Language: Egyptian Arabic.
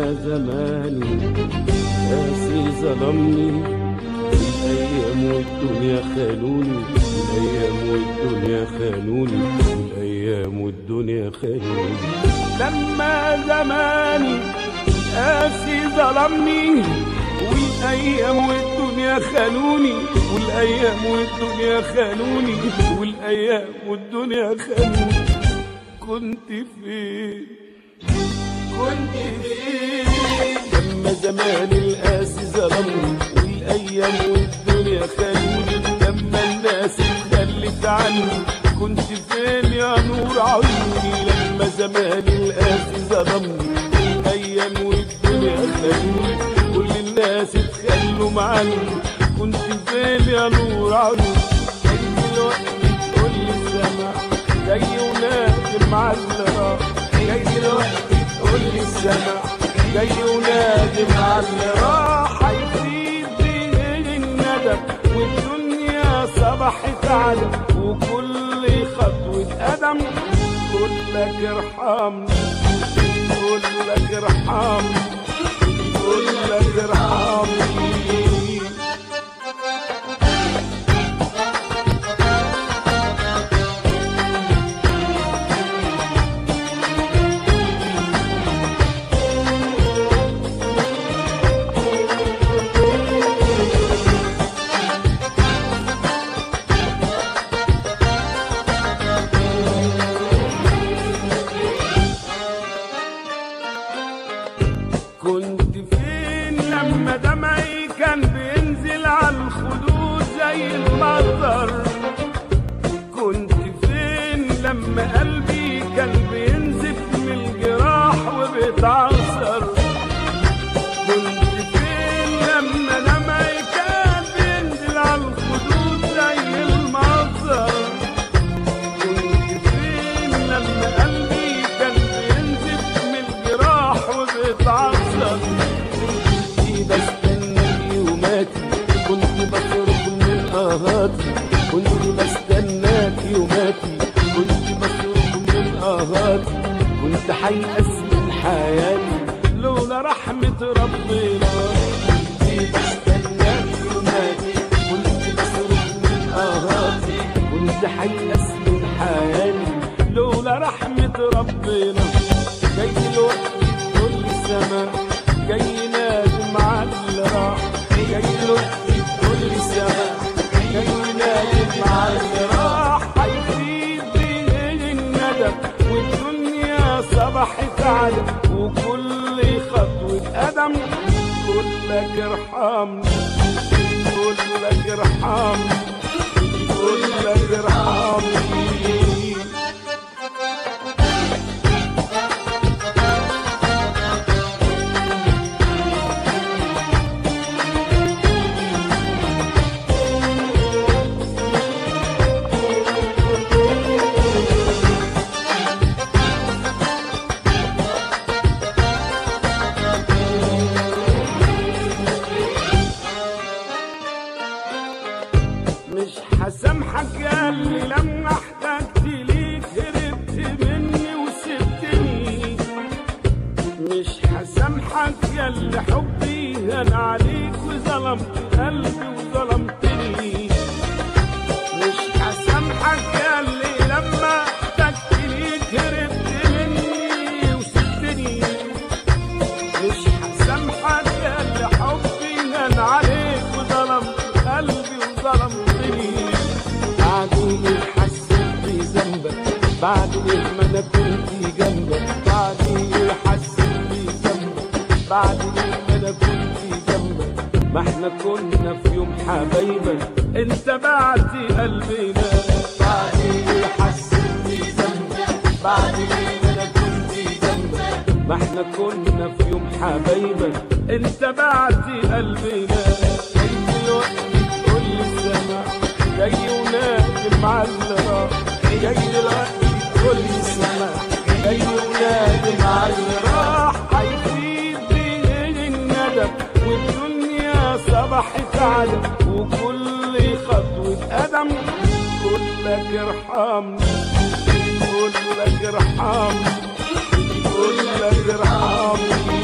لما زماني قاسي ظلمني الأيام والدنيا خانوني الأيام والدنيا خانوني الأيام والدنيا خانوني لما زماني قاسي ظلمني والايام والدنيا خانوني والايام والدنيا خانوني والايام والدنيا خانوني كنت فين كنت فين لما زمان القاسي ظلمني والايام والدنيا خانوني لما الناس اتخلت عني كنت فين يا نور عيوني لما زمان القاسي ظلمني والايام والدنيا خانوني كل الناس اتخلوا معني كنت فين يا نور عيوني جاي دلوقتي تقول لي السماء جاي ونادم على اللي راح جاي دلوقتي تقول لي السماء جاي ونادم على اللي راح هيفيد بيه الندم والدنيا صبحت على وكل خطوة قدم كلك ارحمني كلك ارحمني كلك ارحمني كنت فين لما دمعي كان بينزل على الخدود زي المطر كنت فين لما قلبي كان بينزف من الجراح وبيتعصر كنت فين لما دمعي كان بينزل على الخدود زي المطر كنت فين لما قلبي كان بينزف من الجراح وبيتعصر كنت بستنى يوماتي كنت بصرخ من آهاتي كنت بستناك يوماتي كنت بصرخ من آهاتي كنت حيأس من حياتي لولا رحمة ربنا كنت بستناك يوماتي كنت بصرخ من آهاتي كنت حيأس من حياتي لولا رحمة ربنا جاي دلوقتي كل السماء جاي نادم على اللي راح جاي دلوقتي كل السماء جاي نادم على اللي راح هيفيد بيه الندم والدنيا صبحت على وكل خطوة قدم كلك ارحمني كلك ارحمني كلك ارحمني مش هسامحك يا اللي لما احتجت ليك هربت مني وسبتني مش هسامحك يا اللي حبي هان عليك وظلمت قلبي وظلمتني مش هسامحك يا اللي لما احتجت ليك هربت مني وسبتني مش هسامحك يا اللي حبي هان عليك وظلمت قلبي وظلمتني بعد ايه حسيت بذنبك بعد ايه ما انا كنت جنبك بعد ايه حسيت بذنبك بعد ايه ما انا كنت جنبك ما احنا كنا في يوم حبايبك انت بعت قلبنا بعد ايه حسيت بذنبك بعد ايه ما انا كنت جنبك ما احنا كنا في يوم حبايبك انت بعت قلبنا جاي دلوقتي تقول لي السماء جاي ونادم على اللي راح جاي دلوقتي تقول لي السماء جاي ونادم على اللي راح هيفيد بيه الندم والدنيا صبحت على وكل خطوة قدم كلك ارحمني كلك ارحمني كلك ارحمني